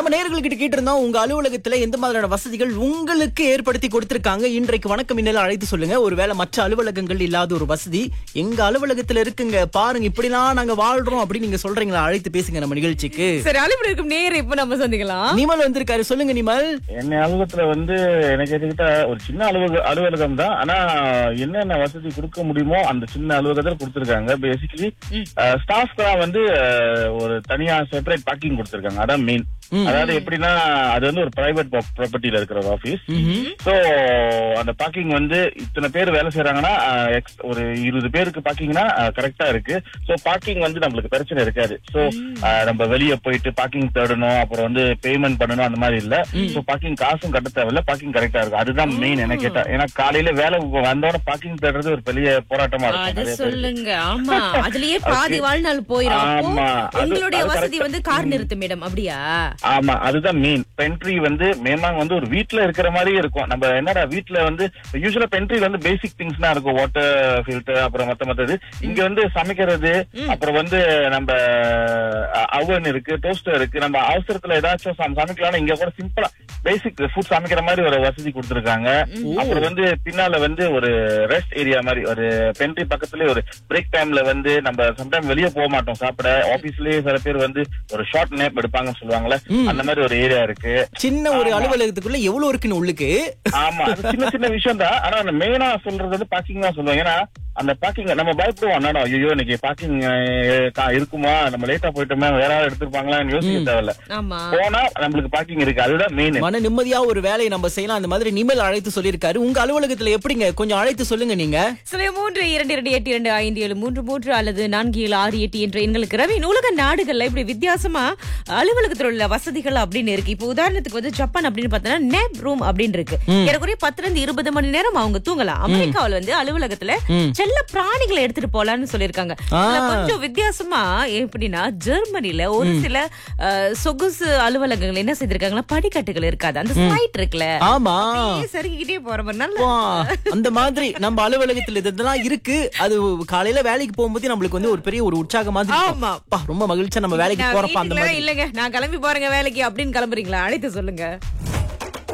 நம்ம நேர்கள் கிட்ட கேட்டு இருந்தோம் உங்க அலுவலகத்துல எந்த மாதிரியான வசதிகள் உங்களுக்கு ஏற்படுத்தி கொடுத்திருக்காங்க இன்றைக்கு வணக்கம் மின்னல அழைத்து சொல்லுங்க ஒருவேளை மற்ற அலுவலகங்கள் இல்லாத ஒரு வசதி எங்க அலுவலகத்துல இருக்குங்க பாருங்க இப்படிலாம் நாங்க வாழ்றோம் அப்படின்னு நீங்க சொல்றீங்களா அழைத்து பேசுங்க நம்ம நிகழ்ச்சிக்கு சரி அலுவலகம் இருக்கும் நேர் இப்ப நம்ம சந்திக்கலாம் நிமல் வந்திருக்காரு சொல்லுங்க நிமல் என்னை அலுவலகத்துல வந்து எனக்கு எடுத்துக்கிட்டா ஒரு சின்ன அலுவலக அலுவலகம் தான் ஆனா என்னென்ன வசதி கொடுக்க முடியுமோ அந்த சின்ன அலுவலகத்துல கொடுத்திருக்காங்க பேசிக்கலி ஸ்டாஃப்க்குலாம் வந்து அஹ், ஒரு தனியா செப்பரேட் பார்க்கிங் கொடுத்திருக்காங்க அதான் மெயின் அதாவது எப்படின்னா அது வந்து ஒரு பிரைவேட் ப்ராப்பர்ட்டில இருக்கிற ஒரு ஆபீஸ் சோ அந்த பார்க்கிங் வந்து இத்தனை பேர் வேலை செய்யறாங்கன்னா அஹ், ex- ஒரு இருபது பேருக்கு பார்க்கிங்னா கரெக்டா இருக்கு சோ பார்க்கிங் வந்து நம்மளுக்கு பிரச்சனை இருக்காது சோ நம்ம வெளிய போயிட்டு பார்க்கிங் தேடணும் அப்புறம் வந்து பேமெண்ட் பண்ணணும் அந்த மாதிரி இல்ல சோ பார்க்கிங் காசும் கட்ட தேவையில்ல பார்க்கிங் கரெக்டா இருக்கும் அதுதான் மெயின் என்ன கேட்டா ஏன்னா காலையில வேலை வந்தோட பார்க்கிங் தேடுறது ஒரு பெரிய போராட்டமா இருக்கும் அது நிறைய பேருக்கு. சொல்லுங்க ஆமா அதுலயே பாதி வாழ்நாள் போயிரும் அப்போ ஆமா. அது- உங்களுடைய அது வசதி correct. வந்து கார் நிறுத்தும் இடம் அப்படியா ஆமா அதுதான் மெயின் பென்ட்ரி வந்து மேமாங் வந்து ஒரு வீட்ல இருக்கிற மாதிரியே இருக்கும் நம்ம என்னடா வீட்ல வந்து யூஸ்வலா பென்ட்ரில வந்து பேசிக் திங்ஸ் தான் இருக்கும் வாட்டர் ஃபில்டர் அப்புறம் மத்த மத்தது இங்க வந்து சமைக்கிறது அப்புறம் வந்து நம்ம அவன் இருக்கு டோஸ்டர் இருக்கு நம்ம அவசரத்துல ஏதாச்சும் சம- சமைக்கலாம்னு இங்க கூட சிம்பிளா பேசிக் ஃபுட் சமைக்கிற மாதிரி ஒரு வசதி கொடுத்திருக்காங்க அப்புறம் வந்து பின்னால வந்து ஒரு ரெஸ்ட் ஏரியா மாதிரி ஒரு பென்ட்ரி பக்கத்துலயே ஒரு பிரேக் டைம்ல வந்து நம்ம சம்டைம் வெளிய போக மாட்டோம் சாப்பிட ஆபீஸ்லயே சில பேர் வந்து ஒரு ஷார்ட் நேப் எடுப்பாங்கன்னு சொல்லுவாங்கல்ல அந்த மாதிரி ஒரு ஏரியா இருக்கு சின்ன ஒரு அலுவலகத்துக்குள்ள எவ்வளவு இருக்குன்னு உள்ளுக்கு ஆமா அது சின்ன சின்ன விஷயம் தான் ஆனா மெயினா சொல்றது வந்து பார்க்கிங் தான் சொல்லுவாங்க ஏன்னா அந்த பார்க்கிங் நம்ம பயப்படுவோம் என்னடா ஐயோ இன்னைக்கு பார்க்கிங் இருக்குமா நம்ம லேட்டா போயிட்டோமே வேற யாராவது எடுத்திருப்பாங்களான்னு யோசிக்க தேவையில்ல ஆமா போனா நம்மளுக்கு பார்க்கிங் இருக்கு அதுதான் மெயின் மன நிம்மதியா ஒரு வேலையை நம்ம செய்யலாம் அந்த மாதிரி நிமல் அழைத்து சொல்லியிருக்காரு உங்க அலுவலகத்துல எப்படிங்க கொஞ்சம் அழைத்து சொல்லுங்க நீங்க சில மூன்று இரண்டு இரண்டு எட்டு இரண்டு ஐந்து ஏழு மூன்று மூன்று அல்லது நான்கு ஏழு ஆறு எட்டு என்ற எண்களுக்கு ரவி உலக நாடுகள்ல இப்படி வித்தியாசமா அலுவலகத்தில் உள்ள வசதிகள் அப்படின்னு இருக்கு இப்போ உதாரணத்துக்கு வந்து ஜப்பான் அப்படின்னு பார்த்தோம்னா நேப் ரூம் அப்படின்னு இருக்கு ஏறக்குறைய பத்துல இருந்து இருபது மணி நேரம் அவங்க தூங்கலாம் அமெரிக்காவுல வந்து அலுவலகத்துல செல்ல பிராணிகளை எடுத்துட்டு போலாம்னு சொல்லிருக்காங்க இதுல கொஞ்சம் வித்தியாசமா எப்படின்னா ஜெர்மனில ஒரு சில அஹ், சொகுசு அலுவலகங்கள் என்ன செய்திருக்காங்கன்னா படிக்கட்டுகள் இருக்காது அந்த ஸ்லைட் இருக்குல்ல ஆமா அப்படியே சறுக்கிக்கிட்டே போற மாதிரி நல்லா வா, அந்த மாதிரி நம்ம அலுவலகத்துல இதெல்லாம் இருக்கு அது காலையில வேலைக்கு போகும்போது நம்மளுக்கு வந்து ஒரு பெரிய ஒரு உற்சாகம் மாதிரி இருக்கும். ஆமா. அப்பா, ரொம்ப மகிழ்ச்சியா நம்ம வேலைக்கு நான் போறப்ப அந்த வீட்டுல மாதிரி இல்லங்க நான் கிளம்பி போறேங்க வேலைக்கு அப்படின்னு கிளம்புறீங்களா அழைத்து சொல்லுங்க